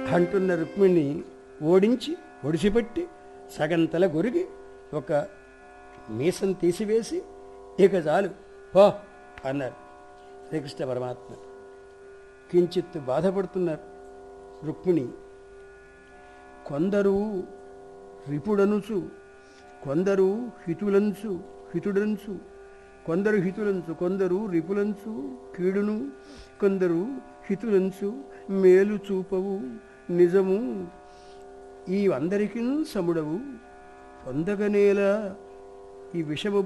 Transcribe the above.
అంటున్న రుక్మిణి ఓడించి ఒడిసిపెట్టి సగంతల గొరిగి ఒక మీసం తీసివేసి ఇక చాలు పో అన్నారు శ్రీకృష్ణ పరమాత్మ కించిత్ బాధపడుతున్నారు రుక్మిణి కొందరు రిపుడనుచు కొందరు హితులంచు హితుడంచు కొందరు హితులంచు కొందరు రిపులంచు కీడును కొందరు హితులంచు మేలు చూపవు నిజము ఈ అందరికీ సముడవు పొందగనేలా ఈ విషము